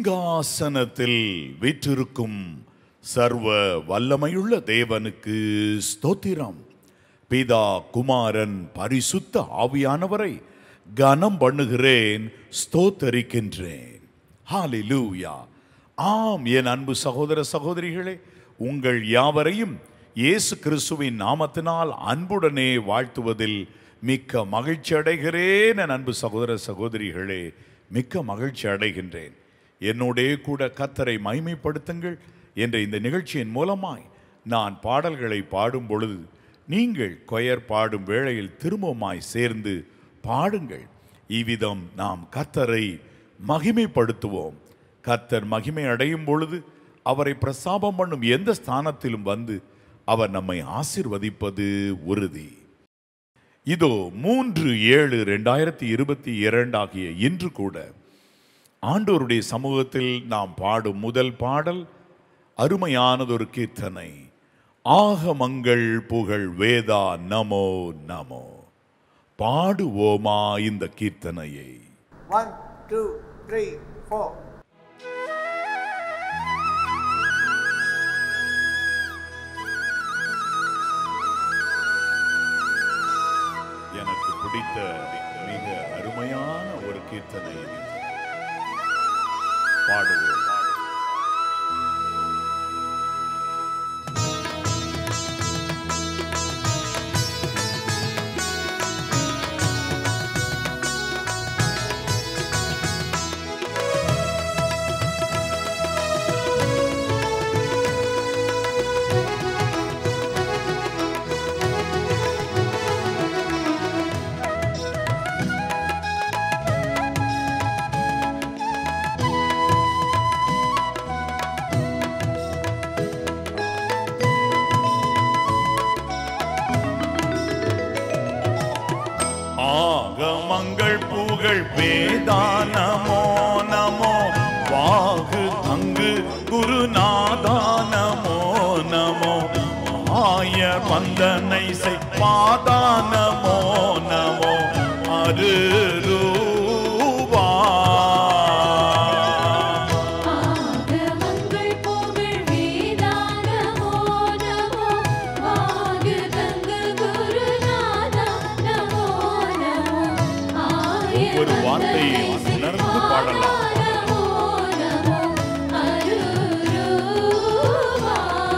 சிங்காசனத்தில் வீற்றிருக்கும் சர்வ வல்லமையுள்ள தேவனுக்கு ஸ்தோத்திரம் பிதா குமாரன் பரிசுத்த ஆவியானவரை கனம் பண்ணுகிறேன் ஸ்தோத்தரிக்கின்றேன் ஹalleluya ஆம் என் அன்பு சகோதர சகோதரிகளே உங்கள் யாவரையும் இயேசு கிறிஸ்துவின் நாமத்தினால் அன்புடனே வாழ்த்துவதில் மிக்க மகிழ்ச்சி அடைகிறேன் என் அன்பு சகோதர சகோதரிகளே மிக்க மகிழ்ச்சி அடைகின்றேன் என்னோடே கூட கத்தரை மைமைப்படுத்துங்கள் என்ற இந்த நிகழ்ச்சியின் மூலமாய் நான் பாடல்களை பாடும் பொழுது நீங்கள் கொயர் பாடும் வேளையில் திரும்பமாய் சேர்ந்து பாடுங்கள் இவ்விதம் நாம் கத்தரை மகிமைப்படுத்துவோம் கத்தர் மகிமை அடையும் பொழுது அவரை பிரசாபம் பண்ணும் எந்த ஸ்தானத்திலும் வந்து அவர் நம்மை ஆசிர்வதிப்பது உறுதி இதோ மூன்று ஏழு ரெண்டாயிரத்தி இருபத்தி இரண்டு ஆகிய இன்று கூட ஆண்டோருடைய சமூகத்தில் நாம் பாடும் முதல் பாடல் அருமையானதொரு கீர்த்தனை ஆகமங்கள் புகழ் வேதா நமோ நமோ பாடுவோமா இந்த கீர்த்தனையை One, two, three, four. எனக்கு பிடித்த மிக அருமையான ஒரு கீர்த்தனை இது. பாடுவோம் ஆகமங்கள் புகழ் வேதானமோ நமோ வாகு அங்கு குருநாதா நமோ நமோ ஆய பந்தனை செய்பாதா நமோ நமோ அருரூபா ஆகமங்கள் புகழ் வேதா நமோ நமோ வாகு தங்கு குருநாதா நமோ நமோ ஒவ்வொரு வார்த்தையை உணர்ந்து பாடலாம். நமோ நமோ அருரூபா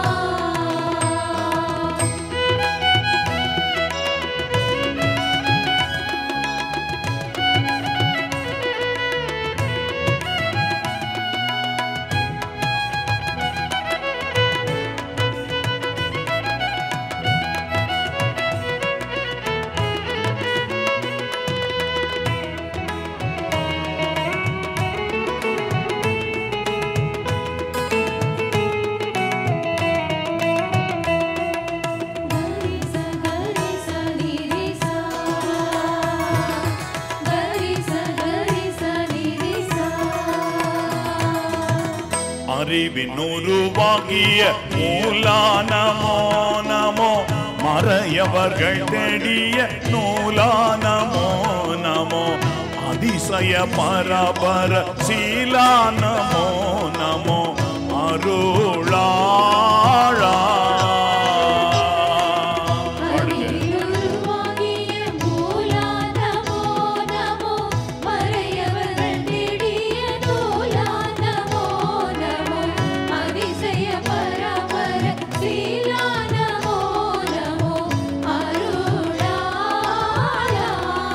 கரிச கரிச நிரிசா கரிச கரிச நிரிசா அறிவின் உருவாகிய மூலானமோ நமோ மறையவர்கள் தேடிய நூலானமோ நமோ அதிசய பரபர சீலானமோ நமோ அருளாளா அறிவுருவாகிய மூலா நமோ நமோ மறையவர்கள் தேடிய நூலா நமோ நமோ அதிசய பரபர சீலா நமோ நமோ அருளாளா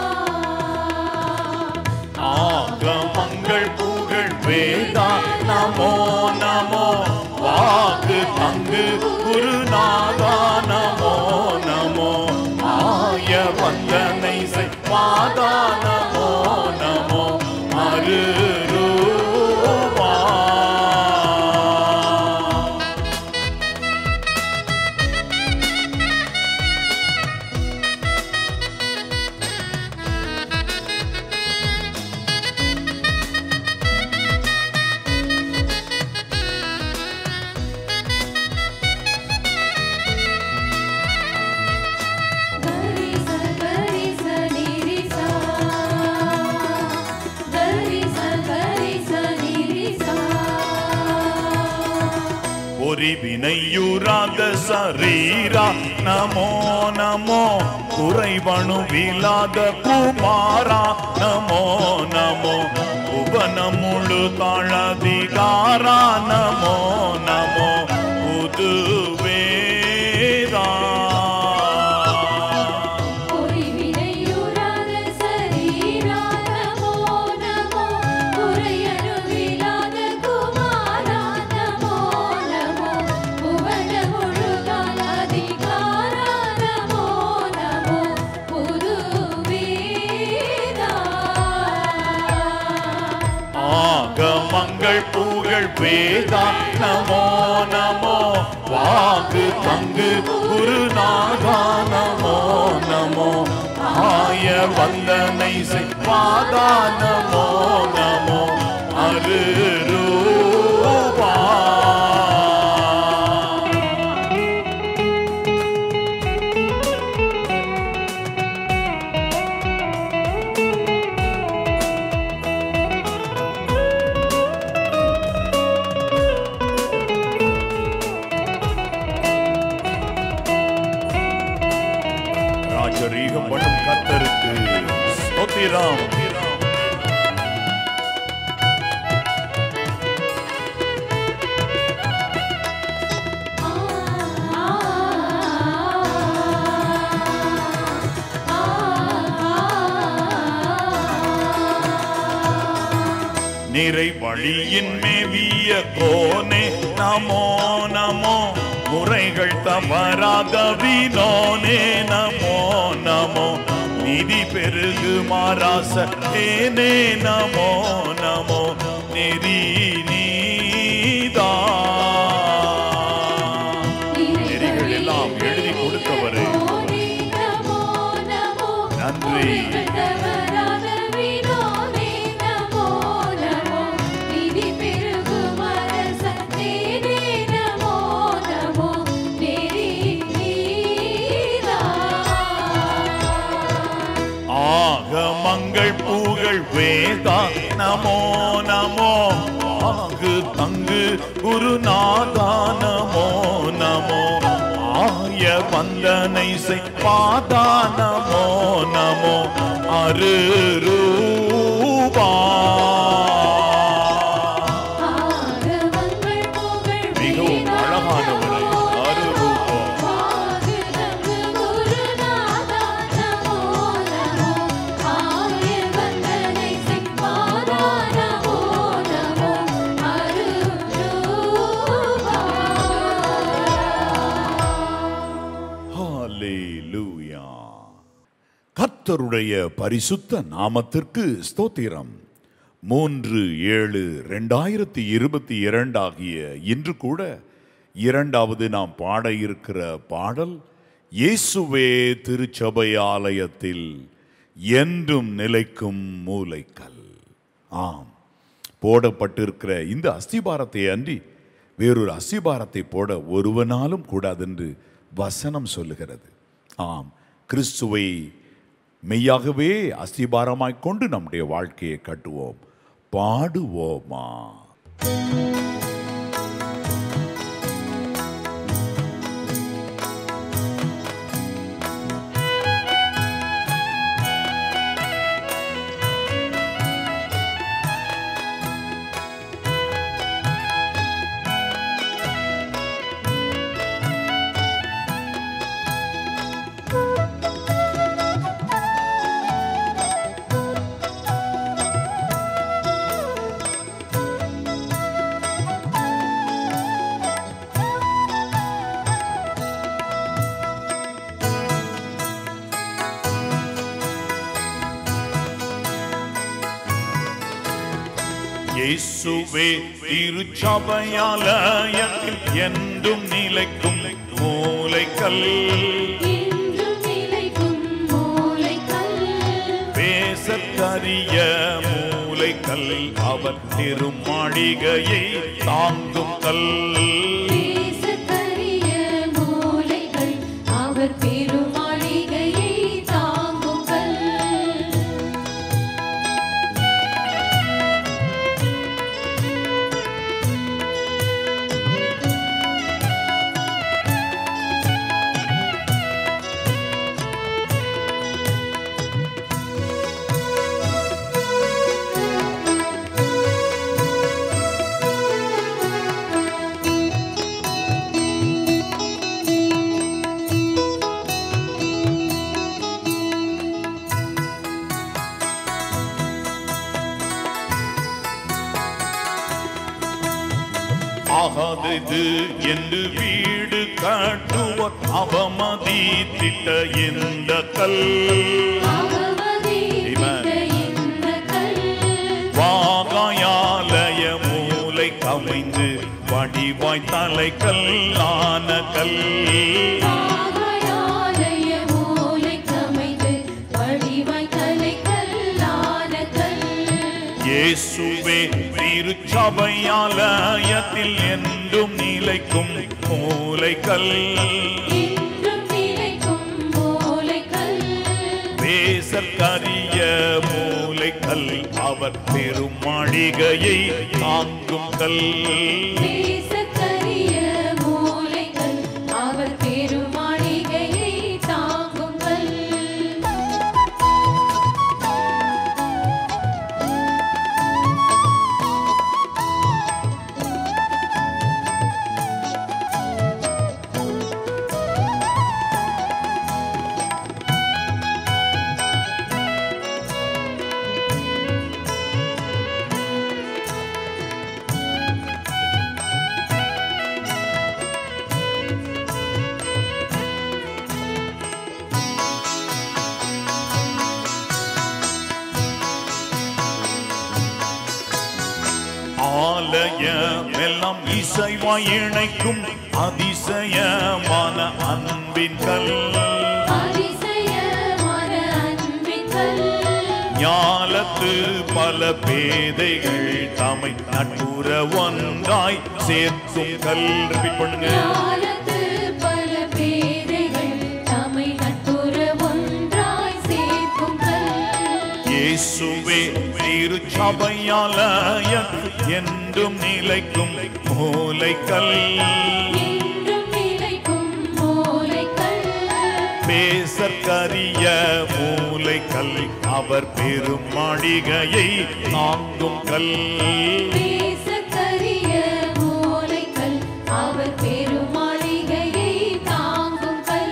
ஆகமங்கள் புகழ் வேதா நமோ நமோ வாக்கு தங்கு குரு சரீரா நமோ நமோ குறைவணுவில்லாத குமாரா நமோ நமோ புவன முழு தாழதிகாரா நமோ நமோ புதுவேதா பொறிவினையுறாத சரீரா நமோ நமோ குறையருவிலாத குமாரா நமோ நமோ புவன முழுகால் அதிகாரா நமோ நமோ புதுவேதா ஆகமங்கள் புகழ் வேதா நமோ நமோ வாக்கு தங்கு குருநாதா நமோ நமோ ஆய வந்தனை செய்வாதா நமோ நமோ அருரூபா ராஜரீகம் பண்ணும் கத்தருக்கு ஸ்தோத்திரம் நிறை வழியின் மேவிய கோனே நமோ நமோ முறைகள் தவறாத வினோனே நமோ நமோ நிதி பெருகு மாராச ஏனே நமோ நமோ நெறி நீதா நெறிகள் எல்லாம் எழுதி கொடுத்தவரே நமோ நமோ நன்றி தவறாத வினோதே நமோ நமோ நிதி பெருகும் அரசத்தேனே நமோ நமோ நெறி நீதா ஆகமங்கள் புகழ் வேதா நமோ நமோ ஆகு தங்கு குருநாதா நமோ நமோ ஆய வந்தனை செய்வாதா நமோ நமோ அருரூபா ஆகமங்கள் புகழ் மிகவும் அழகானவரே அருரூபா வாகுதங்கு குருநாதா நமோ நமோ ஆய வந்தனை செய்வாரா நமோ நமோ அருள்ரூபா ஹalleluya கர்த்தருடைய பரிசுத்த நாமத்திற்கு ஸ்தோத்திரம் மூன்று ஏழு ரெண்டாயிரத்தி இருபத்தி இரண்டாகிய இன்று கூட இரண்டாவது நாம் பாட இருக்கிற பாடல் இயேசுவே திருச்சபை ஆலயத்தில் என்றும் நிலைக்கும் மூலைக்கல் ஆம் போடப்பட்டிருக்கிற இந்த அஸ்திபாரத்தை அன்றி வேறொரு அஸ்திபாரத்தை போட ஒருவனாலும் கூடாதென்று வசனம் சொல்லுகிறது ஆம் கிறிஸ்துவை மெய்யாகவே அஸ்திபாரமாய் கொண்டு நம்முடைய வாழ்க்கையை கட்டுவோம் பாடுவோமா இயேசுவே திருச்சபையாலயத்தில் என்றும் நிலைக்கும் மூலைக்கல் என்றும் நிலைக்கும் மூலைக்கல் பேசத்தறிய மூலைக்கல் அவர் திருமாளிகையை தாங்கும் கல் பேசத்தறிய மூலைகள் அவர் பெருமாளிகையை தாங்கும் கல் ஆகாதது என்று வீடு கட்டுவோர் அவமதித்திட்ட இந்த கல் அவமதித்திட்ட இந்த கல் வாகாயாலய மூலை கமைந்து வடிவாய் தலை கல்லான கல் ஆகாயாலய மூலைக்கமைந்து வடிவாய் தலைக்கல்லான கல். இயேசுவே திருச்சபையாலயத்தில் என்றும் நிலைக்கும் மூலைக்கல் இன்றும் நிலைக்கும் மூலைக்கல். பேசற்கரிய மூலைக்கல் அவர் பெருமாளிகையை தாங்கும் கல் பேசக்கரிய மூலைக்கல். அவர் பெருமாளிகையை தாங்கும் கல். ஆலயம் எல்லாம் இசைவாய் இணைக்கும் அதிசயமான அன்பின் கல் அதிசயமான அன்பின் கல். ஞாலத்து பல பேதைகள் தமை நட்புற ஒன்றாய் சேர்க்கும் கல் repeat பண்ணுங்க ஞானத்து பல பேதைகள் தம்மை நட்புற ஒன்றாய் சேர்க்கும் கல். இயேசுவே திருச்சபையாலயம் என்றும் நிலைக்கும் மூலைக்கல் என்றும் நிலைக்கும் மூலைக்கல். பேசற்கரிய மூலைக்கல் அவர் பெருமாளிகையை தாங்கும் கல் பேசக்கரிய மூலைக்கல். அவர் பெருமாளிகையை தாங்கும் கல்.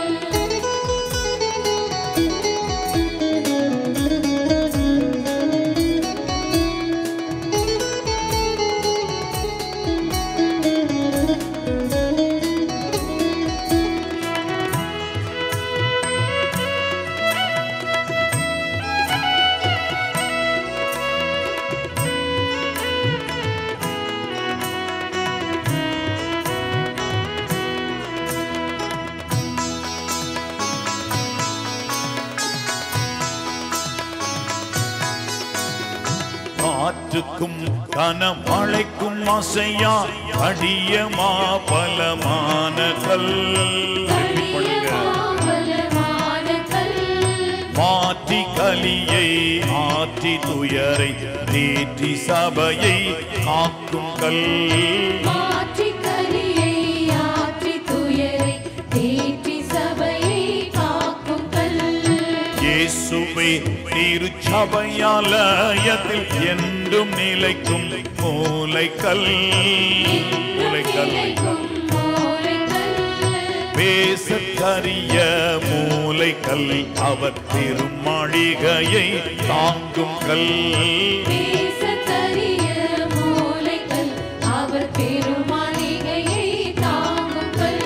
காற்றுக்கும் கனமழைக்கும் அசையா அடியமா பலமான கல் Repeat பண்ணுங்க. மாபலமான கல். மாற்றி கலியை ஆற்றி துயரை தேற்றி சபையை காக்கும் கல் மாற்றி கலியை ஆற்றி துயரை தேற்றி சபையை காக்கும் கல். இயேசுவே திருச்சபையாலயத்தில் என்றும் நிலைக்கும் மூலைக்கல் மூலைக்கல் நிலைக்கும் மூலைக்கல். பேசற்கரிய மூலைக்கல் அவர் திருமாளிகையை தாங்கும் கல் பேசக்கரிய மூலைக்கல். அவர் பெருமாளிகையை தாங்கும் கல்.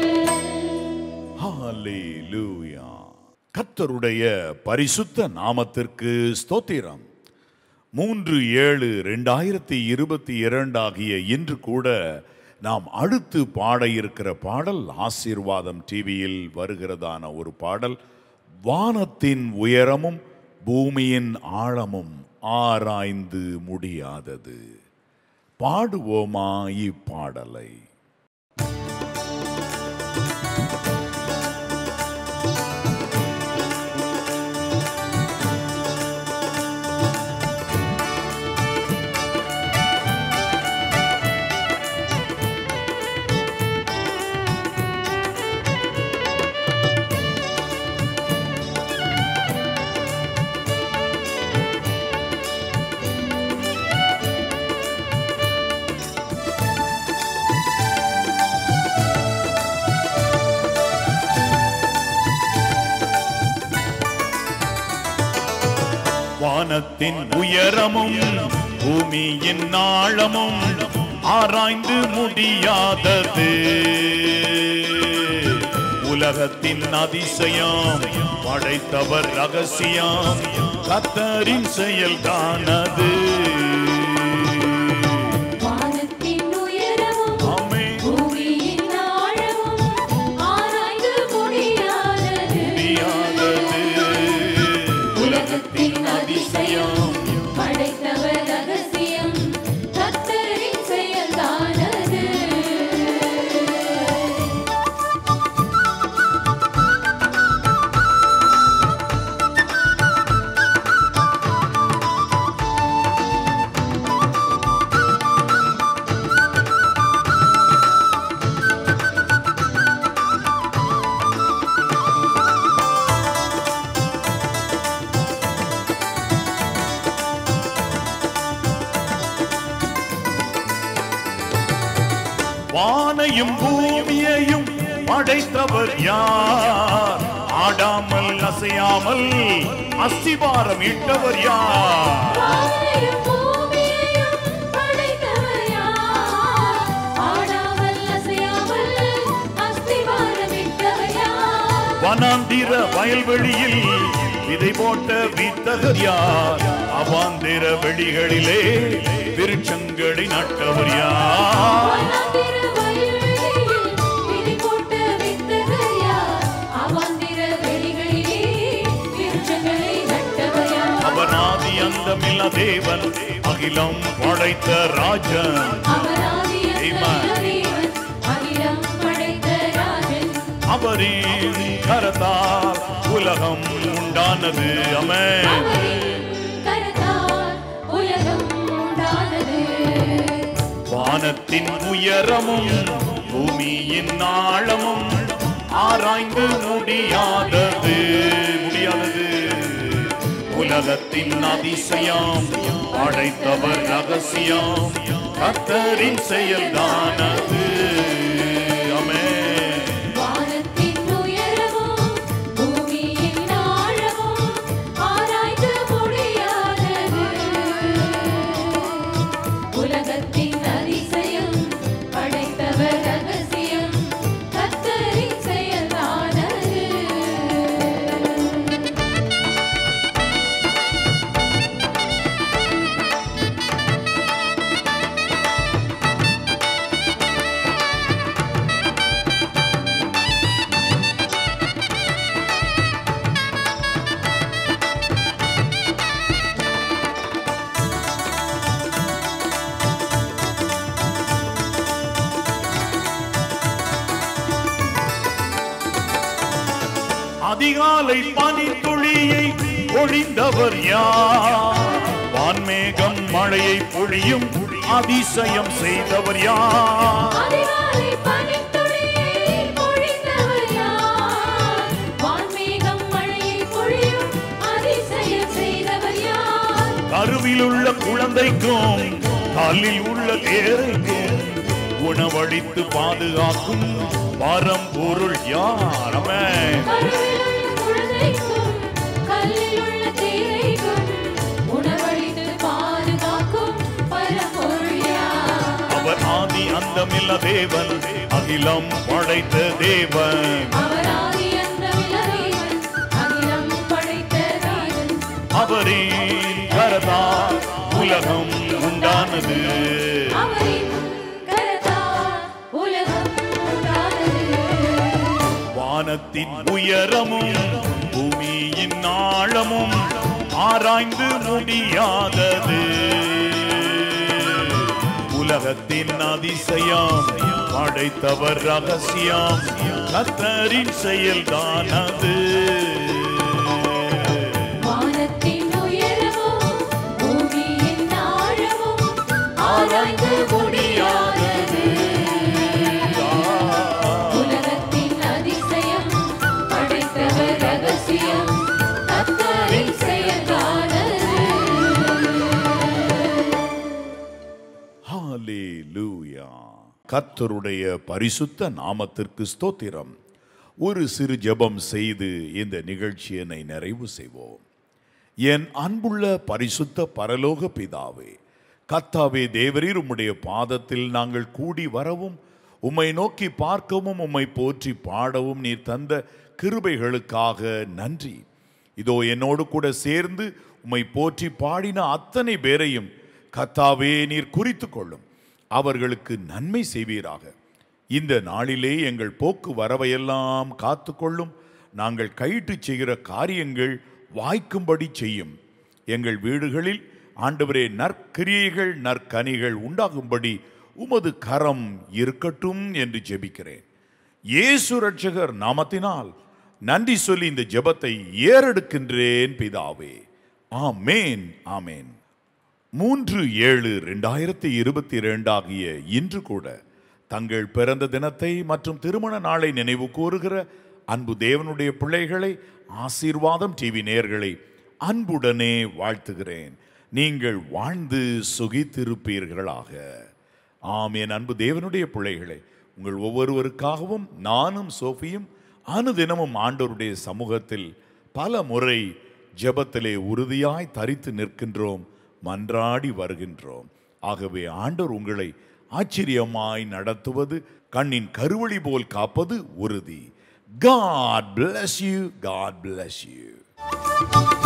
ஹalleluya கர்த்தருடைய பரிசுத்த நாமத்திற்கு ஸ்தோத்திரம் மூன்று ஏழு ரெண்டாயிரத்தி இருபத்தி இரண்டாகிய இன்று கூட நாம் அடுத்து பாட இருக்கிற பாடல் ஆசீர்வாதம் டிவியில் வருகிறதான ஒரு பாடல் வானத்தின் உயரமும் பூமியின் ஆழமும் ஆராய்ந்து முடியாதது பாடுவோமா இப்பாடலை வானத்தின் உயரமும் பூமியின் ஆழமும் ஆராய்ந்து முடியாதது உலகத்தின் அதிசயம் படைத்தவர் ரகசியம் கத்தரின் செயல்தானது வானத்தின் உயரமும் ஆமென். பூமியின் ஆழமும் ஆராய்ந்து முடியாதது முடியாதது உலகத்தின் அதிசயம் படைத்தவர் ரகசியம் கர்த்தரின் செயல்தானது வானையும் பூமியையும் படைத்தவர் யார் ஆடாமல் அசையாமல் அஸ்திபாரம் இட்டவர் யார் வானையும் பூமியையும் படைத்தவர் யார்? ஆடாமல் அசையாமல் அஸ்திவாரமிட்டவர் யார்? வனாந்திர வயல்வெளியில் விதை போட்ட வித்தகர் யார் அவாந்திர வெளிகளிலே விருட்சங்களை நட்டவர் யார் வனாந்திர வயல்வெளியில் விதை போட்ட வித்தகர் யார்? அவாந்திர வெளிகளிலே விருட்சங்களை நட்டவர் யார்? அவர் ஆதி அந்தமில்ல தேவன் அகிலம் படைத்த ராஜன் அவராதி Amen. தேவன், அகிலம் படைத்த ராஜன் அவரின் கரத்தால் உலகம் உண்டானது அமே அவரின் கரத்தால் உலகம் உண்டானது வானத்தின் உயரமும் பூமியின் ஆழமும் ஆராய்ந்து முடியாதது முடியாதது உலகத்தின் அதிசயம் படைத்தவர் ரகசியம் கத்தரின் செயல்தானது அமே வானத்தின் உயரமும் பூமியின் ஆழமும் ஆராய்ந்து முடியாதது உலகத்தின் அதிசயம் படைத்தவர் ரகசியம் கர்த்தரின் செயலானது அதிகாலை பனித்துளியை பொழிந்தவர் யார் வான்மேகம் மழையை பொழியும் அதிசயம் செய்தவர் யார் அதிகாலை பனித்துளியை பொழிந்தவர் யார்? வான்மேகம் மழையை பொழியும் அதிசயம் செய்தவர் யார்? கருவில் உள்ள குழந்தைக்கும் காலில் உள்ள தேரைக்கும் உணவளித்து பாதுகாக்கும் பரம்பொருள் யாரமே கருவிலுள்ள குழந்தைக்கும், கல்லிலுள்ள தேரைக்கும் உணவளித்து பாதுகாக்கும் பரம்பொருள் யார்? அவர் ஆதி அந்தமில்ல தேவன் அகிலம் படைத்த தேவன் அவர் ஆதி அந்தமில்ல தேவன், அகிலம் படைத்த தேவன். அவரின் கரதால் உலகம் உண்டானது அவரின் கரத்தால் உலகம் உண்டானது. வானத்தின் உயரமும் பூமியின் ஆழமும் ஆராய்ந்து முடியாதது உலகத்தின் அதிசயம் படைத்தவர் ரகசியம் கத்தரின் செயல்தானது வானத்தின் உயரமும் பூமியின் ஆழமும் ஆராய்ந்து முடியாதது உலகத்தின் அதிசயம் படைத்தவர் ரகசியம் கர்த்தரின் செயல்தானது ஹalleluya கர்த்தருடைய பரிசுத்த நாமத்திற்கு ஸ்தோத்திரம் ஒரு சிறு ஜெபம் செய்து இந்த நிகழ்ச்சியினை நிறைவு செய்வோம் என் அன்புள்ள பரிசுத்த பரலோக பிதாவே கத்தாவே தேவரீர் உம்முடைய பாதத்தில் நாங்கள் கூடி வரவும் உம்மை நோக்கி பார்க்கவும் உம்மை போற்றி பாடவும் நீர் தந்த கிருபைகளுக்காக நன்றி இதோ என்னோடு கூட சேர்ந்து உம்மை போற்றி பாடின அத்தனை பேரையும் கத்தாவே நீர் குறித்து கொள்ளும் அவர்களுக்கு நன்மை செய்வீராக இந்த நாளிலே எங்கள் போக்கு வரவையெல்லாம் காத்துக்கொள்ளும் நாங்கள் கையிட்டு செய்கிற காரியங்கள் வாய்க்கும்படி செய்யும் எங்கள் வீடுகளில் ஆண்டவரே நற்கிரியைகள் நற்கனிகள் உண்டாகும்படி உமது கரம் இருக்கட்டும் என்று ஜெபிக்கிறேன் இயேசு ரட்சகர் நாமத்தினால் நன்றி சொல்லி இந்த ஜெபத்தை ஏறெடுக்கின்றேன் பிதாவே ஆமேன் ஆமேன் மூன்று ஏழு ரெண்டாயிரத்தி இருபத்தி இரண்டாகிய இன்று கூட தங்கள் பிறந்த தினத்தை மற்றும் திருமண நாளை நினைவு கூறுகிற அன்பு தேவனுடைய பிள்ளைகளை ஆசீர்வாதம் டிவி நேயர்களை அன்புடனே வாழ்த்துகிறேன் நீங்கள் வாழ்ந்து சுகித்திருப்பீர்களாக ஆம் என் அன்பு தேவனுடைய பிள்ளைகளை உங்கள் ஒவ்வொருவருக்காகவும் நானும் சோஃபியும் அனுதினமும் ஆண்டவருடைய சமூகத்தில் பல முறை ஜெபத்திலே உறுதியாய் தரித்து நிற்கின்றோம் மன்றாடி வருகின்றோம் ஆகவே ஆண்டவர் உங்களை ஆச்சரியமாய் நடத்துவது கண்ணின் கருவழி போல் காப்பது உறுதி God bless you. God bless you.